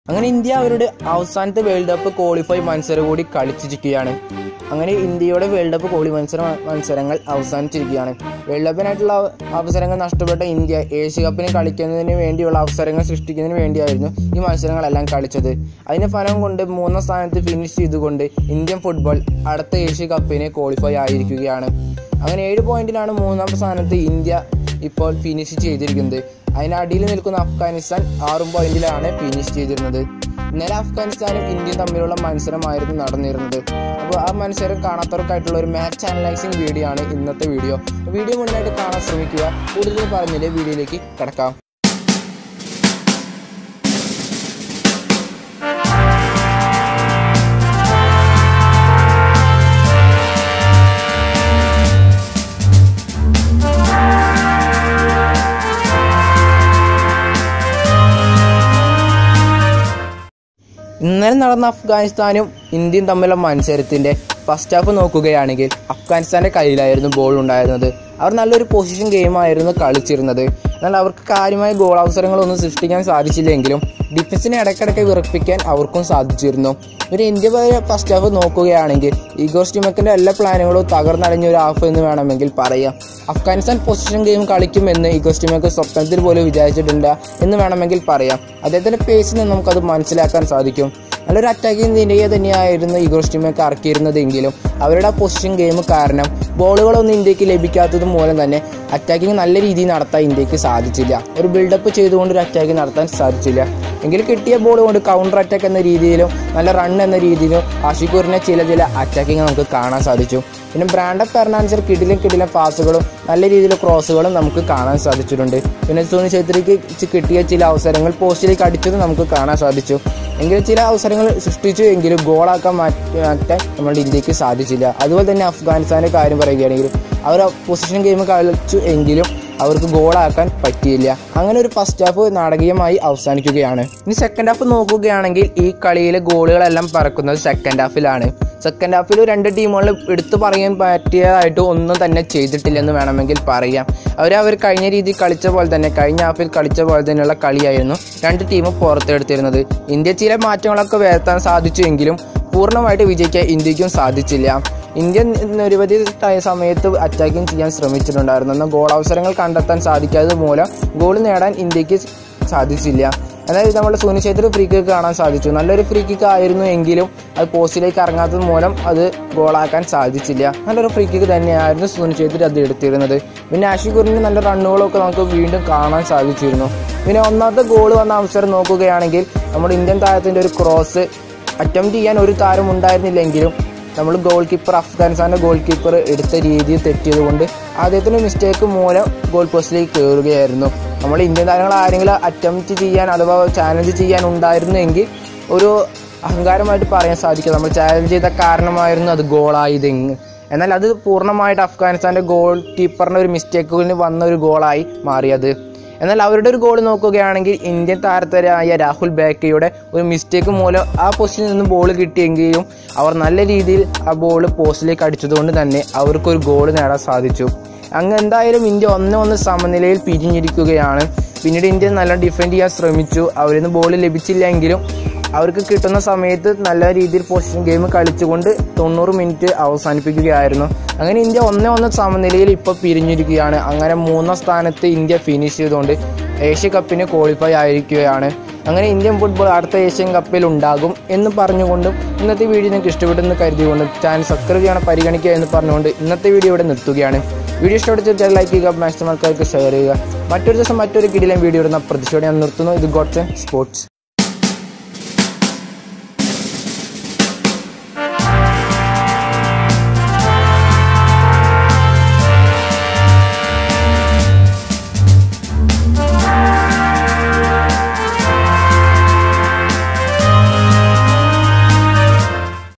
അങ്ങനെ ഇന്ത്യ അവരുടെ അവസാനത്തെ വേൾഡ് കപ്പ് ക്വാളിഫൈ മത്സരം കൂടി കളിച്ചിരിക്കുകയാണ് അങ്ങനെ ഇന്ത്യയുടെ വേൾഡ് കപ്പ് ക്വാളി മത്സര മത്സരങ്ങൾ അവസാനിച്ചിരിക്കുകയാണ് വേൾഡ് കപ്പിനായിട്ടുള്ള അവ- അവസരങ്ങൾ നഷ്ടപ്പെട്ട ഇന്ത്യ ഏഷ്യ കപ്പിന് കളിക്കുന്നതിന് വേണ്ടിയുള്ള അവസരങ്ങൾ സൃഷ്ടിക്കുന്നതിന് വേണ്ടിയായിരുന്നു ഈ മത്സരങ്ങളെല്ലാം കളിച്ചത് അതിന്റെ ഫലം കൊണ്ട് മൂന്നാം സ്ഥാനത്ത് ഫിനിഷ് ചെയ്തുകൊണ്ട് ഇന്ത്യൻ ഫുട്ബോൾ അടുത്ത ഏഷ്യ കപ്പിന് ക്വാളിഫൈ ആയിരിക്കുകയാണ് അങ്ങനെ ഏഴ് പോയിന്റിലാണ് മൂന്നാം സ്ഥാനത്ത് ഇന്ത്യ ഇപ്പോൾ ഫിനിഷ് ചെയ്തിരിക്കുന്നത് അതിനടിയിൽ നിൽക്കുന്ന അഫ്ഗാനിസ്ഥാൻ ആറും പോയിന്റിലാണ് ഫിനിഷ് ചെയ്തിരുന്നത് ഇന്നലെ അഫ്ഗാനിസ്ഥാനും ഇന്ത്യയും തമ്മിലുള്ള മത്സരമായിരുന്നു നടന്നിരുന്നത് അപ്പോൾ ആ മത്സരം കാണാത്തവർക്കായിട്ടുള്ള ഒരു മാച്ച് അനലൈസിങ് വീഡിയോ ആണ് ഇന്നത്തെ വീഡിയോ വീഡിയോ മുന്നായിട്ട് കാണാൻ ശ്രമിക്കുക കൂടുതൽ പറഞ്ഞില്ലേ വീഡിയോയിലേക്ക് കിടക്കാം ഇന്നലെ നടന്ന അഫ്ഗാനിസ്ഥാനും ഇന്ത്യയും തമ്മിലുള്ള മത്സരത്തിന്റെ ഫസ്റ്റ് ഹാഫ് നോക്കുകയാണെങ്കിൽ അഫ്ഗാനിസ്ഥാന്റെ കയ്യിലായിരുന്നു ബോൾ ഉണ്ടായിരുന്നത് അവർ നല്ലൊരു പൊസിഷൻ ഗെയിമായിരുന്നു കളിച്ചിരുന്നത് എന്നാൽ അവർക്ക് കാര്യമായ ഗോൾ അവസരങ്ങളൊന്നും സൃഷ്ടിക്കാൻ സാധിച്ചില്ലെങ്കിലും ഡിഫൻസിനെ ഇടയ്ക്കിടയ്ക്ക് വിറപ്പിക്കാൻ അവർക്കും സാധിച്ചിരുന്നു ഒരു ഇന്ത്യ ഫസ്റ്റ് ഹാഫ് നോക്കുകയാണെങ്കിൽ ഈഗോസ് ടിമക്കിന്റെ എല്ലാ പ്ലാനുകളും തകർന്നടഞ്ഞ ഒരു ഹാഫ് എന്ന് വേണമെങ്കിൽ പറയാം അഫ്ഗാനിസ്ഥാൻ പൊസിഷൻ ഗെയിം കളിക്കുമെന്ന് ഈഗോസ് ടിമക്ക് സ്വപ്നത്തിൽ പോലും വിചാരിച്ചിട്ടില്ല എന്ന് വേണമെങ്കിൽ പറയാം അദ്ദേഹത്തിന്റെ പേസിൽ നിന്ന് നമുക്കത് മനസ്സിലാക്കാൻ സാധിക്കും നല്ലൊരു അറ്റാക്കിംഗ് ഇന്ത്യയെ തന്നെയായിരുന്നു ഈഗോസ് ടീമൊക്കെ ഇറക്കിയിരുന്നതെങ്കിലും അവരുടെ ആ പൊസിഷൻ ഗെയിം കാരണം ബോളുകളൊന്നും ഇന്ത്യക്ക് ലഭിക്കാത്തത് മൂലം തന്നെ അറ്റാക്കിംഗ് നല്ല രീതിയിൽ നടത്താൻ ഇന്ത്യക്ക് സാധിച്ചില്ല ഒരു ബിൽഡപ്പ് ചെയ്തുകൊണ്ട് ഒരു അറ്റാക്കിംഗ് നടത്താൻ സാധിച്ചില്ല എങ്കിലും കിട്ടിയ ബോൾ കൊണ്ട് കൗണ്ടർ അറ്റാക്ക് എന്ന രീതിയിലും നല്ല റൺ എന്ന രീതിയിലും ആഷിഖൂറിനെ ചില ചില അറ്റാക്കിംഗ് നമുക്ക് കാണാൻ സാധിച്ചു പിന്നെ ബ്രാൻഡ് ഫെർണാൻസർ കിടിലും കിടിലും പാസുകളും നല്ല രീതിയിലുള്ള ക്രോസുകളും നമുക്ക് കാണാൻ സാധിച്ചിട്ടുണ്ട് പിന്നെ സുനിൽ ഛേത്രിക്ക് ചി- കിട്ടിയ ചില അവസരങ്ങൾ പോസ്റ്റിലേക്ക് അടിച്ചത് നമുക്ക് കാണാൻ സാധിച്ചു എങ്കിലും ചില അവസരങ്ങൾ സൃഷ്ടിച്ചു എങ്കിലും ഗോളാക്കാൻ മാറ്റി മാറ്റാൻ നമ്മുടെ ഇന്ത്യക്ക് സാധിച്ചില്ല അതുപോലെ തന്നെ അഫ്ഗാനിസ്ഥാന്റെ കാര്യം പറയുകയാണെങ്കിൽ അവർ പൊസിഷൻ ഗെയിം കളിച്ചു എങ്കിലും അവർക്ക് ഗോളാക്കാൻ പറ്റിയില്ല അങ്ങനെ ഒരു ഫസ്റ്റ് ഹാഫ് നാടകീയമായി അവസാനിക്കുകയാണ് ഇനി സെക്കൻഡ് ഹാഫ് നോക്കുകയാണെങ്കിൽ ഈ കളിയിലെ ഗോളുകളെല്ലാം പറക്കുന്നത് സെക്കൻഡ് ഹാഫിലാണ് സെക്കൻഡ് ഹാഫിൽ രണ്ട് ടീമുകൾ എടുത്തു പറയാൻ പറ്റിയതായിട്ട് ഒന്നും തന്നെ ചെയ്തിട്ടില്ലെന്ന് വേണമെങ്കിൽ പറയാം അവർ അവർ കഴിഞ്ഞ രീതിയിൽ കളിച്ച പോലെ തന്നെ കഴിഞ്ഞ ഹാഫിൽ കളിച്ച പോലെ തന്നെയുള്ള കളിയായിരുന്നു രണ്ട് ടീമും പുറത്തെടുത്തിരുന്നത് ഇന്ത്യ ചില മാറ്റങ്ങളൊക്കെ വരുത്താൻ സാധിച്ചു എങ്കിലും പൂർണ്ണമായിട്ട് വിജയിക്കാൻ ഇന്ത്യക്കും സാധിച്ചില്ല ഇന്ത്യ നിരവധി ടൈ- സമയത്ത് അറ്റാക്കിംഗ് ചെയ്യാൻ ശ്രമിച്ചിട്ടുണ്ടായിരുന്നു എന്നാൽ ഗോൾ അവസരങ്ങൾ കണ്ടെത്താൻ സാധിക്കാത്തത് മൂലം ഗോൾ നേടാൻ ഇന്ത്യക്ക് സാധിച്ചില്ല എന്നാൽ നമ്മുടെ സുനിൽ ഛേത്രി ഫ്രീ കിക്ക് കാണാൻ സാധിച്ചു നല്ലൊരു ഫ്രീ കിക്ക് ആയിരുന്നു എങ്കിലും അത് പോസ്റ്റിലേക്ക് ഇറങ്ങാത്തത് മൂലം അത് ഗോളാക്കാൻ സാധിച്ചില്ല നല്ലൊരു ഫ്രീ കിക്ക് തന്നെയായിരുന്നു സുനിൽ ഛേത്രി അത് എടുത്തിരുന്നത് പിന്നെ ആഷിഖുറിന് നല്ല റണ്ണുകളൊക്കെ നമുക്ക് വീണ്ടും കാണാൻ സാധിച്ചിരുന്നു പിന്നെ ഒന്നാമത്തെ ഗോൾ വന്ന അവസരം നോക്കുകയാണെങ്കിൽ നമ്മുടെ ഇന്ത്യൻ താരത്തിൻ്റെ ഒരു ക്രോസ് അറ്റംപ്റ്റ് ചെയ്യാൻ ഒരു താരം ഉണ്ടായിരുന്നില്ലെങ്കിലും നമ്മൾ ഗോൾ കീപ്പർ അഫ്ഗാനിസ്ഥാൻ്റെ ഗോൾ കീപ്പർ എടുത്ത രീതിയിൽ തെറ്റിയത് കൊണ്ട് അദ്ദേഹത്തിൻ്റെ മിസ്റ്റേക്ക് മൂലം ഗോൾ പോസ്റ്റിലേക്ക് കയറുകയായിരുന്നു നമ്മൾ ഇന്ത്യൻ താരങ്ങൾ ആരെങ്കിലും അറ്റംപ്റ്റ് ചെയ്യാൻ അഥവാ ചാലഞ്ച് ചെയ്യാൻ ഉണ്ടായിരുന്നെങ്കിൽ ഒരു അഹങ്കാരമായിട്ട് പറയാൻ സാധിക്കും നമ്മൾ ചാലഞ്ച് ചെയ്ത കാരണമായിരുന്നു അത് ഗോളായതെങ്ങ് എന്നാൽ അത് പൂർണ്ണമായിട്ട് അഫ്ഗാനിസ്ഥാൻ്റെ ഗോൾ കീപ്പറിൻ്റെ ഒരു മിസ്റ്റേക്കിന് വന്ന ഒരു ഗോളായി മാറിയത് എന്നാൽ അവരുടെ ഒരു ഗോൾ നോക്കുകയാണെങ്കിൽ ഇന്ത്യൻ താരത്തരായ രാഹുൽ ബേക്കയുടെ ഒരു മിസ്റ്റേക്ക് മൂലം ആ പൊസിഷനിൽ നിന്ന് ബോൾ കിട്ടിയെങ്കിലും അവർ നല്ല രീതിയിൽ ആ ബോൾ പോസ്റ്റിലേക്ക് അടിച്ചതുകൊണ്ട് തന്നെ അവർക്കൊരു ഗോൾ നേടാൻ സാധിച്ചു അങ്ങ് എന്തായാലും ഇന്ത്യ ഒന്ന് ഒന്ന് സമനിലയിൽ പിരിഞ്ഞിരിക്കുകയാണ് പിന്നീട് ഇന്ത്യ നല്ല ഡിഫെൻഡ് ചെയ്യാൻ ശ്രമിച്ചു അവരിൽ നിന്ന് ബോൾ ലഭിച്ചില്ലെങ്കിലും അവർക്ക് കിട്ടുന്ന സമയത്ത് നല്ല രീതിയിൽ പൊസിഷൻ ഗെയിം കളിച്ചുകൊണ്ട് തൊണ്ണൂറ് മിനിറ്റ് അവസാനിപ്പിക്കുകയായിരുന്നു അങ്ങനെ ഇന്ത്യ ഒന്നേ ഒന്ന് സമനിലയിൽ ഇപ്പോൾ പിരിഞ്ഞിരിക്കുകയാണ് അങ്ങനെ മൂന്നാം സ്ഥാനത്ത് ഇന്ത്യ ഫിനിഷ് ചെയ്തുകൊണ്ട് ഏഷ്യ കപ്പിന് ക്വാളിഫൈ ആയിരിക്കുകയാണ് അങ്ങനെ ഇന്ത്യൻ ഫുട്ബോൾ അടുത്ത ഏഷ്യൻ കപ്പിൽ ഉണ്ടാകും എന്ന് പറഞ്ഞുകൊണ്ടും ഇന്നത്തെ വീഡിയോ നിങ്ങൾക്ക് ഇഷ്ടപ്പെട്ടെന്ന് കരുതിക്കൊണ്ടും ചാനൽ സബ്സ്ക്രൈബ് ചെയ്യണം പരിഗണിക്കുക എന്ന് പറഞ്ഞുകൊണ്ട് ഇന്നത്തെ വീഡിയോ ഇവിടെ നിർത്തുകയാണ് വീഡിയോ ഇഷ്ടപ്പെട്ട ലൈക്ക് ചെയ്യുക മാക്സിമം ആൾക്കാർക്ക് ഷെയർ ചെയ്യുക മറ്റൊരു ദിവസം മറ്റൊരു കിടിലൻ വീഡിയോ ഇടുന്ന പ്രതീക്ഷയോടെ ഞാൻ നിർത്തുന്നു ഇത് ഗോഡ്സ് സ്പോർട്സ്